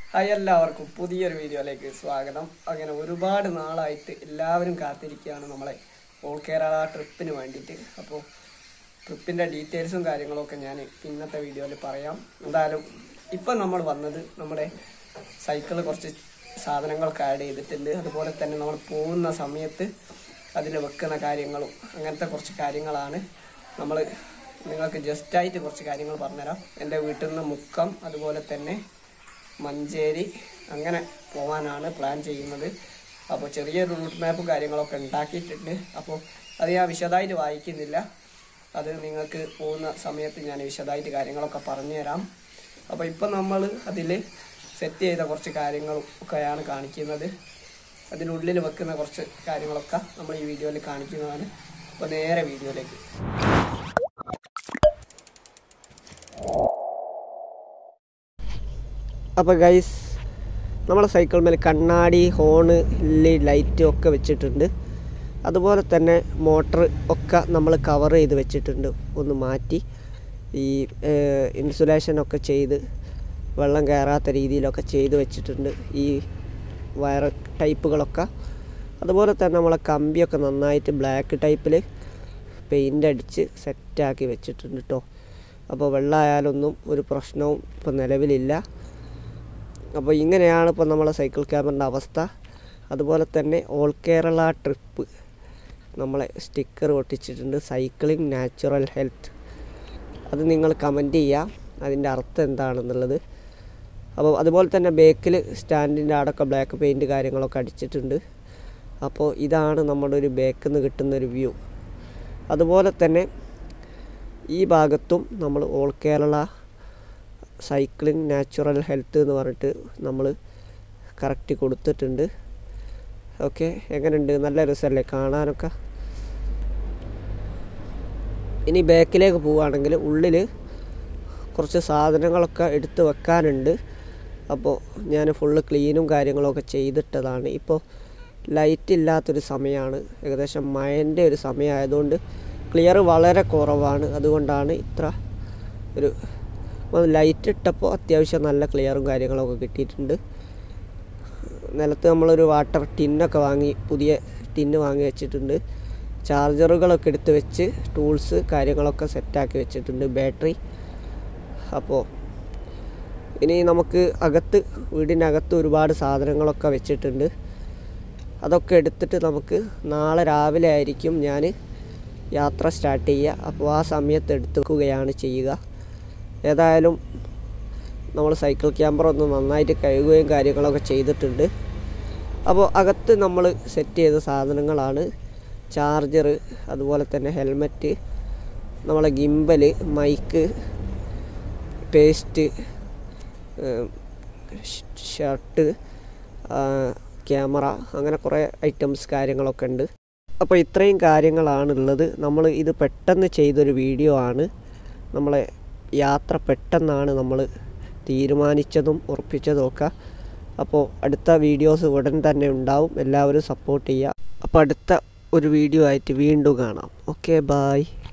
hi എല്ലാവർക്കും പുതിയൊരു വീഡിയോയിലേക്ക് സ്വാഗതം അങ്ങനെ ഒരുപാട് നാളായിട്ട് എല്ലാവരും കാത്തിരിക്കുകയാണ് നമ്മളെ ഓൾ കേരള ട്രിപ്പിന് വേണ്ടിയിട്ട് അപ്പോൾ ട്രിപ്പിൻ്റെ ഡീറ്റെയിൽസും കാര്യങ്ങളൊക്കെ ഞാൻ ഇന്നത്തെ വീഡിയോയിൽ പറയാം എന്തായാലും ഇപ്പം നമ്മൾ വന്നത് നമ്മുടെ സൈക്കിള് കുറച്ച് സാധനങ്ങളൊക്കെ ആഡ് ചെയ്തിട്ടുണ്ട് അതുപോലെ തന്നെ നമ്മൾ പോകുന്ന സമയത്ത് അതിൽ വെക്കുന്ന കാര്യങ്ങളും അങ്ങനത്തെ കുറച്ച് കാര്യങ്ങളാണ് നമ്മൾ നിങ്ങൾക്ക് ജസ്റ്റായിട്ട് കുറച്ച് കാര്യങ്ങൾ പറഞ്ഞുതരാം എൻ്റെ വീട്ടിൽ നിന്ന് മുക്കം അതുപോലെ തന്നെ മഞ്ചേരി അങ്ങനെ പോകാനാണ് പ്ലാൻ ചെയ്യുന്നത് അപ്പോൾ ചെറിയൊരു റൂട്ട് മാപ്പും കാര്യങ്ങളൊക്കെ ഉണ്ടാക്കിയിട്ടുണ്ട് അപ്പോൾ അത് ഞാൻ വിശദമായിട്ട് വായിക്കുന്നില്ല അത് നിങ്ങൾക്ക് പോകുന്ന സമയത്ത് ഞാൻ വിശദമായിട്ട് കാര്യങ്ങളൊക്കെ പറഞ്ഞുതരാം അപ്പോൾ ഇപ്പം നമ്മൾ അതിൽ സെറ്റ് ചെയ്ത കുറച്ച് കാര്യങ്ങളും ഒക്കെയാണ് കാണിക്കുന്നത് അതിനുള്ളിൽ വെക്കുന്ന കുറച്ച് കാര്യങ്ങളൊക്കെ നമ്മൾ ഈ വീഡിയോയിൽ കാണിക്കുന്നതാണ് അപ്പോൾ നേരെ വീഡിയോയിലേക്ക് അപ്പോൾ ഗൈസ് നമ്മളെ സൈക്കിൾ മേൽ കണ്ണാടി ഹോണ് ലൈറ്റ് ഒക്കെ വെച്ചിട്ടുണ്ട് അതുപോലെ തന്നെ മോട്ടർ ഒക്കെ നമ്മൾ കവർ ചെയ്ത് വെച്ചിട്ടുണ്ട് ഒന്ന് മാറ്റി ഈ ഇൻസുലേഷൻ ഒക്കെ ചെയ്ത് വെള്ളം കയറാത്ത രീതിയിലൊക്കെ ചെയ്ത് വെച്ചിട്ടുണ്ട് ഈ വയർ ടൈപ്പുകളൊക്കെ അതുപോലെ തന്നെ നമ്മളെ കമ്പിയൊക്കെ നന്നായിട്ട് ബ്ലാക്ക് ടൈപ്പിൽ പെയിൻ്റ് അടിച്ച് സെറ്റാക്കി വെച്ചിട്ടുണ്ട് കേട്ടോ അപ്പോൾ വെള്ളമായാലൊന്നും ഒരു പ്രശ്നവും ഇപ്പോൾ നിലവിലില്ല അപ്പോൾ ഇങ്ങനെയാണ് ഇപ്പോൾ നമ്മളെ സൈക്കിൾ ക്യാമറിൻ്റെ അവസ്ഥ അതുപോലെ തന്നെ ഓൾ കേരള ട്രിപ്പ് നമ്മളെ സ്റ്റിക്കർ ഒട്ടിച്ചിട്ടുണ്ട് സൈക്ലിംഗ് നാച്ചുറൽ ഹെൽത്ത് അത് നിങ്ങൾ കമൻറ്റ് ചെയ്യാം അതിൻ്റെ അർത്ഥം എന്താണെന്നുള്ളത് അപ്പോൾ അതുപോലെ തന്നെ ബേക്കിൽ സ്റ്റാൻഡിൻ്റെ അവിടെയൊക്കെ ബ്ലാക്ക് പെയിൻറ്റ് കാര്യങ്ങളൊക്കെ അടിച്ചിട്ടുണ്ട് അപ്പോൾ ഇതാണ് നമ്മുടെ ഒരു ബേക്കിൽ നിന്ന് കിട്ടുന്ന ഒരു വ്യൂ അതുപോലെ തന്നെ ഈ ഭാഗത്തും നമ്മൾ all Kerala cycling natural health എന്ന് പറഞ്ഞിട്ട് നമ്മൾ കറക്റ്റ് കൊടുത്തിട്ടുണ്ട് ഓക്കെ എങ്ങനെയുണ്ട് നല്ല രസമല്ലേ കാണാനൊക്കെ ഇനി ബാക്കിലേക്ക് പോവുകയാണെങ്കിൽ ഉള്ളിൽ കുറച്ച് സാധനങ്ങളൊക്കെ എടുത്ത് വെക്കാനുണ്ട് അപ്പോൾ ഞാൻ ഫുള്ള് ക്ലീനും കാര്യങ്ങളൊക്കെ ചെയ്തിട്ടതാണ് ഇപ്പോൾ ലൈറ്റ് ഇല്ലാത്തൊരു സമയമാണ് ഏകദേശം മഴൻ്റെ ഒരു സമയമായതുകൊണ്ട് ക്ലിയർ വളരെ കുറവാണ് അതുകൊണ്ടാണ് ഇത്ര ഒരു ലൈറ്റ് ഇട്ടപ്പോൾ അത്യാവശ്യം നല്ല ക്ലിയറും കാര്യങ്ങളൊക്കെ കിട്ടിയിട്ടുണ്ട് നിലത്ത് നമ്മളൊരു വാട്ടർ ടിന്നൊക്കെ വാങ്ങി പുതിയ ടിന്ന് വാങ്ങി വെച്ചിട്ടുണ്ട് ചാർജറുകളൊക്കെ എടുത്ത് വെച്ച് ടൂൾസ് കാര്യങ്ങളൊക്കെ സെറ്റാക്കി വെച്ചിട്ടുണ്ട് ബാറ്ററി അപ്പോൾ ഇനി നമുക്ക് അകത്ത് വീടിൻ്റെ അകത്ത് ഒരുപാട് സാധനങ്ങളൊക്കെ വെച്ചിട്ടുണ്ട് അതൊക്കെ എടുത്തിട്ട് നമുക്ക് നാളെ രാവിലെ ആയിരിക്കും ഞാൻ യാത്ര സ്റ്റാർട്ട് ചെയ്യുക അപ്പോൾ ആ സമയത്ത് എടുത്തുക്കുകയാണ് ചെയ്യുക ഏതായാലും നമ്മൾ സൈക്കിൾ ക്യാമറ ഒന്ന് നന്നായിട്ട് കഴുകുകയും കാര്യങ്ങളൊക്കെ ചെയ്തിട്ടുണ്ട് അപ്പോൾ അകത്ത് നമ്മൾ സെറ്റ് ചെയ്ത സാധനങ്ങളാണ് ചാർജർ അതുപോലെ തന്നെ ഹെൽമറ്റ് നമ്മളെ gimbal mic paste shirt camera അങ്ങനെ കുറേ ഐറ്റംസ് കാര്യങ്ങളൊക്കെ ഉണ്ട് അപ്പോൾ ഇത്രയും കാര്യങ്ങളാണുള്ളത് നമ്മൾ ഇത് പെട്ടെന്ന് ചെയ്തൊരു വീഡിയോ ആണ് നമ്മളെ യാത്ര പെട്ടെന്നാണ് നമ്മൾ തീരുമാനിച്ചതും ഉറപ്പിച്ചതും ഒക്കെ അപ്പോൾ അടുത്ത വീഡിയോസ് ഉടൻ തന്നെ ഉണ്ടാവും എല്ലാവരും സപ്പോർട്ട് ചെയ്യുക അപ്പോൾ അടുത്ത ഒരു വീഡിയോ ആയിട്ട് വീണ്ടും കാണാം ഓക്കെ ബായ്